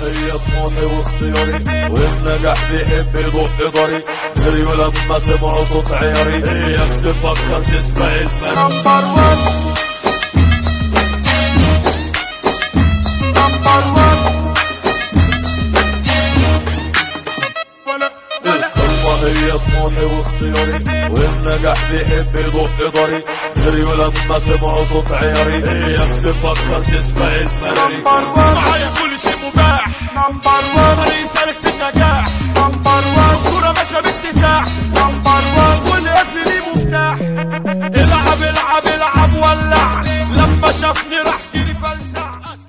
هي طموحي واختياري والنجاح بيحب يدق ضري جريوا لما سمعوا صوت عياري اياك تفكر تسمع الفن نمبر 1 نمبر 1 ولا ولا القوة هي طموحي واختياري والنجاح بيحب يدق ضري جريوا لما سمعوا صوت عياري اياك تفكر تسمع الفن نمبر 1 معايا كل شيء مباح نمبر 1 طريق سالك